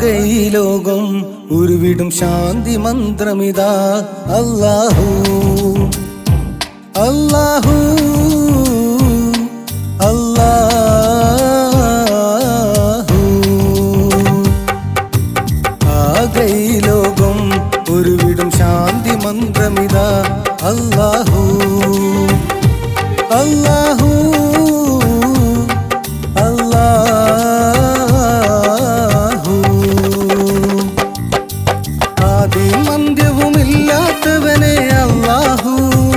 ആകെ ഈ ലോകം ഉരുവിടും ശാന്തി മന്ത്രമിതാ അല്ലാഹു അല്ലാഹു അല്ലാഹു ആകെ ഈ ലോകം ഉരുവിടും ശാന്തി മന്ത്രമിതാ അല്ലാഹു അല്ലാഹു അല്ലാഹു ആദ്യം അന്ത്യവുമില്ലാത്തവനെ അല്ലാഹു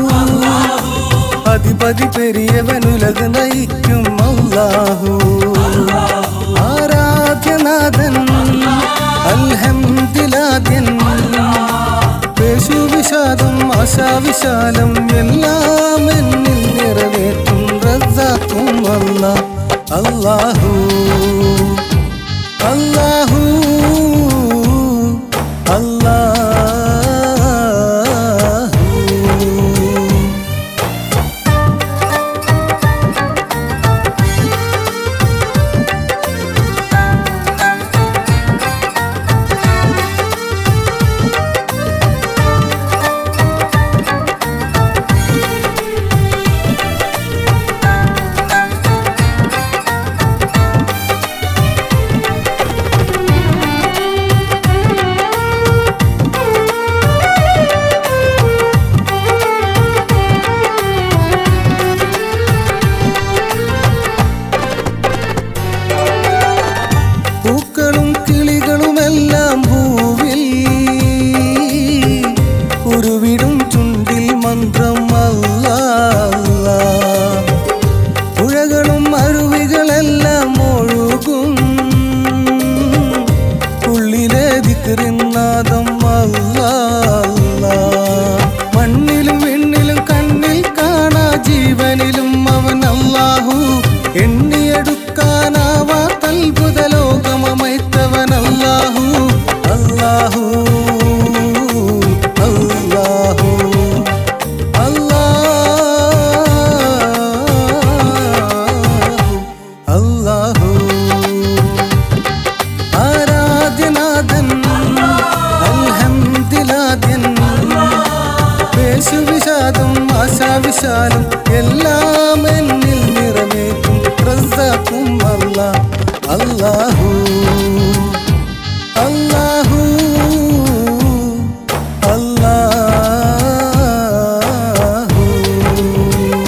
അധിപതി പെരിയവനുലക് നയിക്കും അല്ലാഹു ആരാധ്യനാഥൻ അൽഹംദിലാദ്യൻ പേശുവിഷാദം ആശാവിശാലം എല്ലാം എന്നിൽ നിറവേറ്റും റസാക്കും അല്ല അല്ലാഹു അല്ലാഹു അല്ലാഹു പൂക്കളും കിളികളുമെല്ലാം ഭൂവിൽ ഉരുവിടും ചുണ്ടിൽ മന്ത്രം അല്ല അല്ലാ. പുഴകളും അരുവികളെല്ലാം ഒഴുകും ഉള്ളിലെ ദിക്റിനാദം അല്ല അല്ലാ. മണ്ണിലും വിണ്ണിലും കണ്ണിൽ കാണാ ജീവനിലും അവൻ അല്ലാഹു എണ്ണിയെടുക്കാനാവാത്ത അത്ഭുത ലോകമമൈത്തവൻ അല്ലാഹു അല്ലാഹു അല്ലാഹു അല്ലാഹു അല്ലാഹു ആരാധ്യനാഥൻ അൽഹംദിലാദ്യൻ പേശുവിഷാദം ആശാവിശാലം എല്ലാം എന്നിൽ നിറവേറ്റും റസാക്കും അല്ല അല്ലാഹു അല്ലാഹു അല്ലാഹു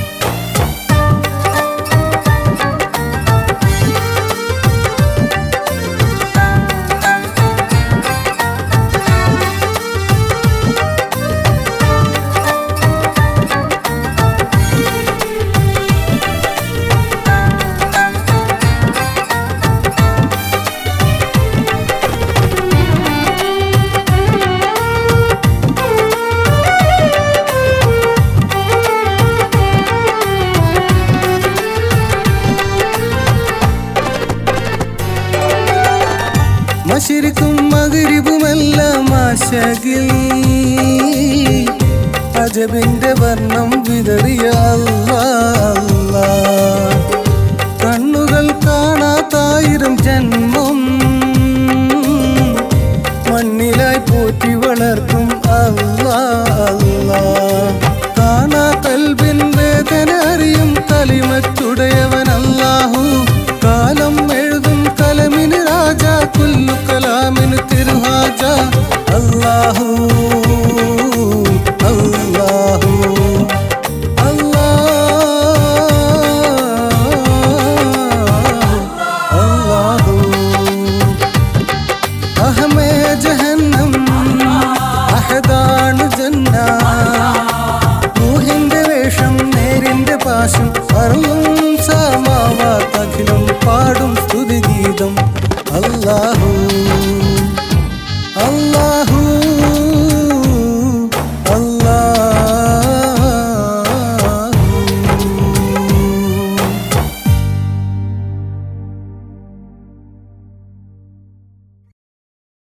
മഷിരിക്കും മകരിവുമെല്ലാം ആശകിൽ അജബിന്റെ വർണ്ണം വിതറിയ അല്ലാ, അല്ലാ. കണ്ണുകൾ കാണാത്തായിരം ജന്മം മണ്ണിലായി പോറ്റി വളർത്തും അല്ലാ, അല്ലാ. കാണാ കൽബിൻ വേദന അറിയും കലിമറ്റുടയവൻ അല്ലാഹു കാലം എഴുതും കലമിന് രാജ കുല്ലു കലാമിന് തിരുഹാജ അല്ലാഹു അല്ലാഹു അല്ലാഹു അഹമേ ജഹന്നം അഹദാണു ജന്ന ൂഹിന്റെ വേഷം നേരിന്റെ പാശം അറും